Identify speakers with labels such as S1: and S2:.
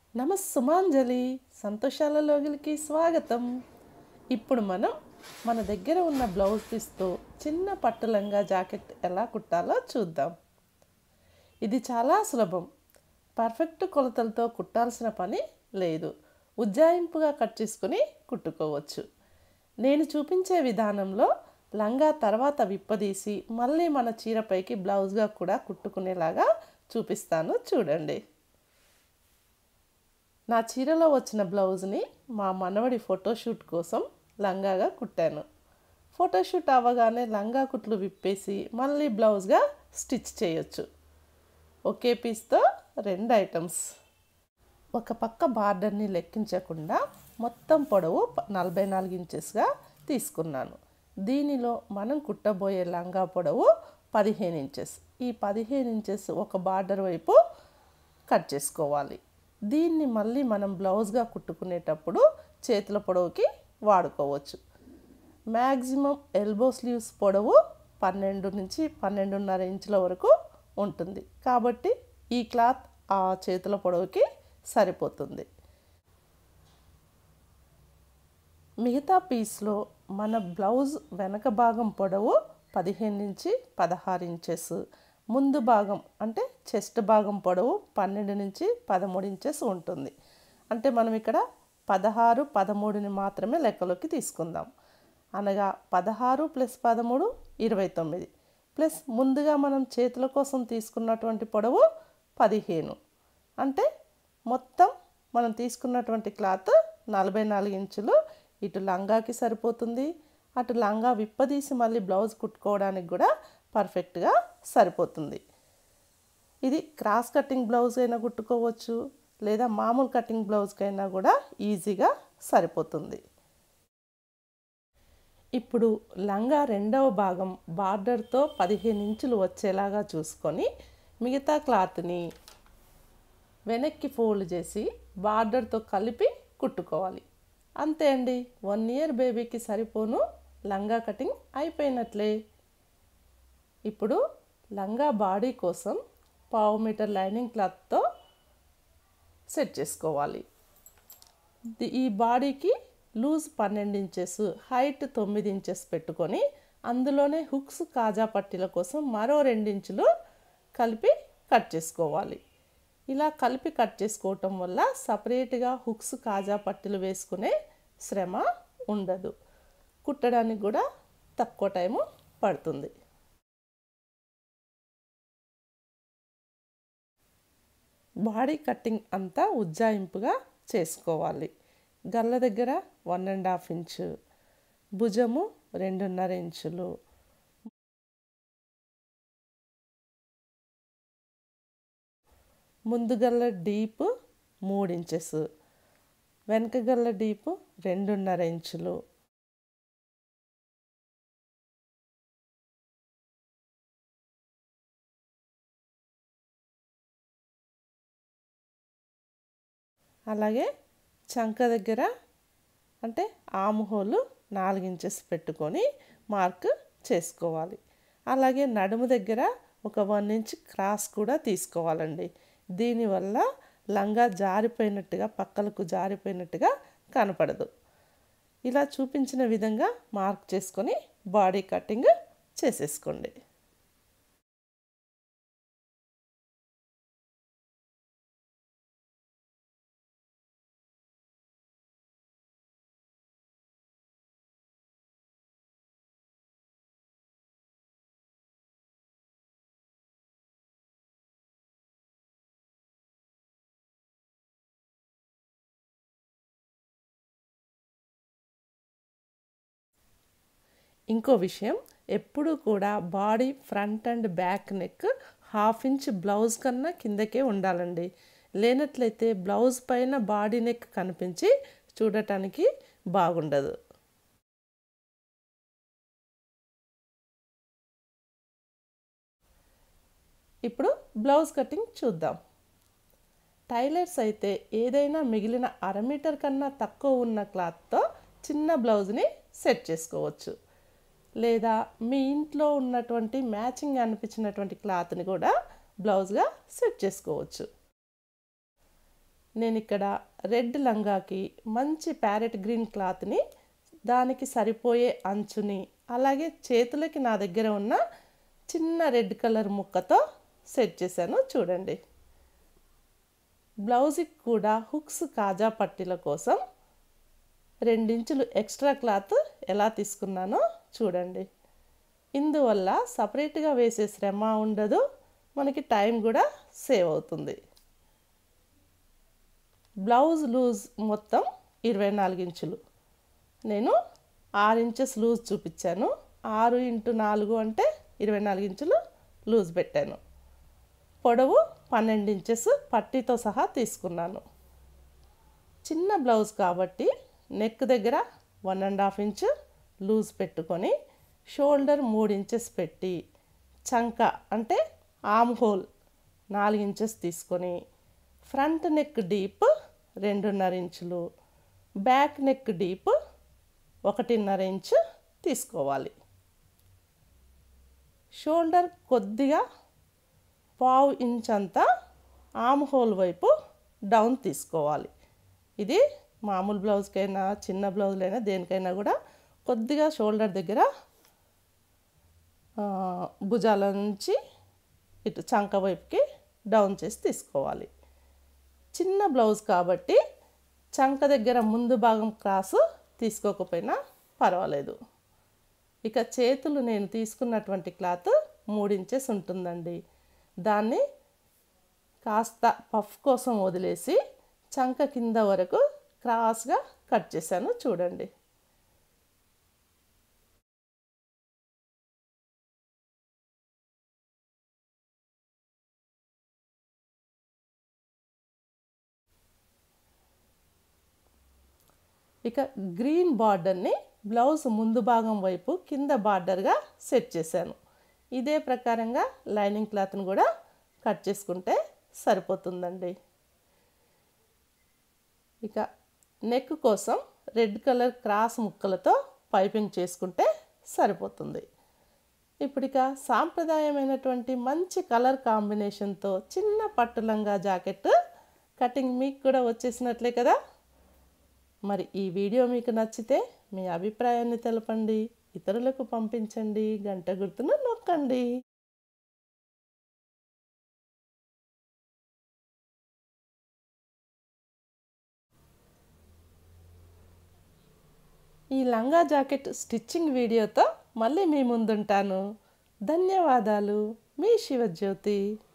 S1: నమస్ సుమాంజలి సంతోషాల లోగిలికి స్వాగతం ఇప్పుడు మనం మన దగ్గర ఉన్న బ్లౌజ్ పీస్తో చిన్న పట్టు లంగా జాకెట్ ఎలా కుట్టాలో చూద్దాం ఇది చాలా సులభం పర్ఫెక్ట్ కొలతలతో కుట్టాల్సిన పని లేదు ఉజ్జాయింపుగా కట్ చేసుకుని కుట్టుకోవచ్చు నేను చూపించే విధానంలో లంగా తర్వాత విప్పదీసి మళ్ళీ మన చీరపైకి బ్లౌజ్గా కూడా కుట్టుకునేలాగా చూపిస్తాను చూడండి నా చీరలో వచ్చిన బ్లౌజ్ని మా మనవడి ఫోటోషూట్ కోసం లంగాగా కుట్టాను ఫోటోషూట్ అవ్వగానే లంగా కుట్లు విప్పేసి మళ్ళీ బ్లౌజ్గా స్టిచ్ చేయొచ్చు ఒకే పీస్తో రెండు ఐటమ్స్ ఒక పక్క బార్డర్ని లెక్కించకుండా మొత్తం పొడవు నలభై నాలుగు ఇంచెస్గా తీసుకున్నాను దీనిలో మనం కుట్టబోయే లంగా పొడవు పదిహేను ఇంచెస్ ఈ పదిహేను ఇంచెస్ ఒక బార్డర్ వైపు కట్ చేసుకోవాలి దీన్ని మళ్ళీ మనం బ్లౌజ్గా కుట్టుకునేటప్పుడు చేతుల పొడవుకి వాడుకోవచ్చు మ్యాక్సిమం ఎల్బో స్లీవ్స్ పొడవు పన్నెండు నుంచి పన్నెండున్నర ఇంచుల వరకు ఉంటుంది కాబట్టి ఈ క్లాత్ ఆ చేతుల పొడవుకి సరిపోతుంది మిగతా పీస్లో మన బ్లౌజ్ వెనక భాగం పొడవు పదిహేను నుంచి పదహారు ఇంచెస్ ముందు భాగం అంటే చెస్ట్ భాగం పొడవు పన్నెండు నుంచి పదమూడు ఇంచెస్ ఉంటుంది అంటే మనం ఇక్కడ పదహారు పదమూడుని మాత్రమే లెక్కలోకి తీసుకుందాం అనగా పదహారు ప్లస్ పదమూడు ఇరవై తొమ్మిది ప్లస్ ముందుగా మనం చేతుల కోసం తీసుకున్నటువంటి పొడవు పదిహేను అంటే మొత్తం మనం తీసుకున్నటువంటి క్లాత్ నలభై నాలుగు ఇంచులు ఇటు లంగాకి సరిపోతుంది అటు లంగా విప్పదీసి మళ్ళీ బ్లౌజ్ కుట్టుకోవడానికి కూడా పర్ఫెక్ట్గా సరిపోతుంది ఇది క్రాస్ కటింగ్ బ్లౌజ్ అయినా కుట్టుకోవచ్చు లేదా మామూలు కటింగ్ బ్లౌజ్కైనా కూడా ఈజీగా సరిపోతుంది ఇప్పుడు లంగా రెండవ భాగం బార్డర్తో పదిహేను ఇంచులు వచ్చేలాగా చూసుకొని మిగతా క్లాత్ని వెనక్కి ఫోల్డ్ చేసి బార్డర్తో కలిపి కుట్టుకోవాలి అంతే అండి వన్ ఇయర్ బేబీకి సరిపోను లంగా కటింగ్ అయిపోయినట్లే ఇప్పుడు లంగా బాడీ కోసం పావు మీటర్ లైనింగ్ క్లాత్తో సెట్ చేసుకోవాలి ఈ బాడీకి లూజ్ పన్నెండు ఇంచెస్ హైట్ తొమ్మిది ఇంచెస్ పెట్టుకొని అందులోనే హుక్స్ కాజా పట్టీల కోసం మరో రెండించులు కలిపి కట్ చేసుకోవాలి ఇలా కలిపి కట్ చేసుకోవటం వల్ల సపరేట్గా హుక్స్ కాజా పట్టీలు వేసుకునే శ్రమ ఉండదు కుట్టడానికి కూడా తక్కువ టైము పడుతుంది బాడీ కటింగ్ అంతా ఉజ్జాయింపుగా చేసుకోవాలి గల్ల దగ్గర వన్ అండ్ హాఫ్ ఇంచు భుజము రెండున్నర ఇంచులు ముందు గల్ల డీప్ మూడు ఇంచెస్ వెనక గల్ల డీప్ రెండున్నర ఇంచులు అలాగే చంక దగ్గర అంటే ఆము హోలు నాలుగు ఇంచెస్ పెట్టుకొని మార్క్ చేసుకోవాలి అలాగే నడుము దగ్గర ఒక వన్ ఇంచ్ క్రాస్ కూడా తీసుకోవాలండి దీనివల్ల లంగా జారిపోయినట్టుగా పక్కలకు జారిపోయినట్టుగా కనపడదు ఇలా చూపించిన విధంగా మార్క్ చేసుకొని బాడీ కటింగ్ చేసేసుకోండి ఇంకో విషయం ఎప్పుడు కూడా body front and back neck half inch blouse కన్నా కిందకే ఉండాలండి లేనట్లయితే బ్లౌజ్ పైన బాడీ నెక్ కనిపించి చూడటానికి బాగుండదు ఇప్పుడు బ్లౌజ్ కటింగ్ చూద్దాం టైలర్స్ అయితే ఏదైనా మిగిలిన అర మీటర్ కన్నా తక్కువ ఉన్న క్లాత్తో చిన్న బ్లౌజ్ని సెట్ చేసుకోవచ్చు లేదా మీ ఇంట్లో ఉన్నటువంటి మ్యాచింగ్ అనిపించినటువంటి క్లాత్ని కూడా బ్లౌజ్గా సెట్ చేసుకోవచ్చు నేను ఇక్కడ రెడ్ లంగాకి మంచి ప్యారెట్ గ్రీన్ క్లాత్ని దానికి సరిపోయే అంచుని అలాగే చేతులకి నా దగ్గర ఉన్న చిన్న రెడ్ కలర్ ముక్కతో సెట్ చేశాను చూడండి బ్లౌజ్కి కూడా హుక్స్ కాజా పట్టీల కోసం రెండించులు ఎక్స్ట్రా క్లాత్ ఎలా తీసుకున్నానో చూడండి ఇందువల్ల సపరేట్గా వేసే శ్రమ ఉండదు మనకి టైం కూడా సేవ్ అవుతుంది బ్లౌజ్ లూజ్ మొత్తం ఇరవై నాలుగు ఇంచులు నేను ఆరు ఇంచెస్ లూజ్ చూపించాను ఆరు ఇంటూ నాలుగు అంటే ఇరవై నాలుగు ఇంచులు లూజ్ పెట్టాను పొడవు పన్నెండు ఇంచెస్ పట్టీతో సహా తీసుకున్నాను చిన్న బ్లౌజ్ కాబట్టి నెక్ దగ్గర one and half inch loose పెట్టుకొని షోల్డర్ మూడు ఇంచెస్ పెట్టి చంక అంటే ఆమ్ హోల్ నాలుగు ఇంచెస్ తీసుకొని ఫ్రంట్ నెక్ డీప్ రెండున్నర ఇంచులు బ్యాక్ నెక్ డీప్ ఒకటిన్నర ఇంచు తీసుకోవాలి షోల్డర్ కొద్దిగా పావు ఇంచ్ అంతా ఆమ్ హోల్ వైపు డౌన్ తీసుకోవాలి ఇది మామూలు బ్లౌజ్కైనా చిన్న బ్లౌజ్లైనా దేనికైనా కూడా కొద్దిగా షోల్డర్ దగ్గర భుజాల నుంచి ఇటు చంక వైపుకి డౌన్ చేసి తీసుకోవాలి చిన్న బ్లౌజ్ కాబట్టి చంక దగ్గర ముందు భాగం క్రాసు తీసుకోకపోయినా పర్వాలేదు ఇక చేతులు నేను తీసుకున్నటువంటి క్లాత్ మూడు ఇంచెస్ ఉంటుందండి దాన్ని కాస్త పఫ్ కోసం వదిలేసి చంక కింద వరకు క్రాస్గా కట్ చేశాను చూడండి ఇక గ్రీన్ బార్డర్ని బ్లౌజ్ ముందు భాగం వైపు కింద బార్డర్గా సెట్ చేశాను ఇదే ప్రకారంగా లైనింగ్ క్లాత్ని కూడా కట్ చేసుకుంటే సరిపోతుందండి ఇక నెక్ కోసం రెడ్ కలర్ క్రాస్ ముక్కలతో పైపింగ్ చేసుకుంటే సరిపోతుంది ఇప్పుడు ఇక సాంప్రదాయమైనటువంటి మంచి కలర్ కాంబినేషన్తో చిన్న పట్టులంగా జాకెట్ కటింగ్ మీకు కూడా వచ్చేసినట్లే కదా మరి ఈ వీడియో మీకు నచ్చితే మీ అభిప్రాయాన్ని తెలపండి ఇతరులకు పంపించండి గంట గుర్తును నొక్కండి ఈ లంగా జాకెట్ స్టిచ్చింగ్ వీడియోతో మళ్ళీ మీ ముందుంటాను ధన్యవాదాలు మీ శివజ్యోతి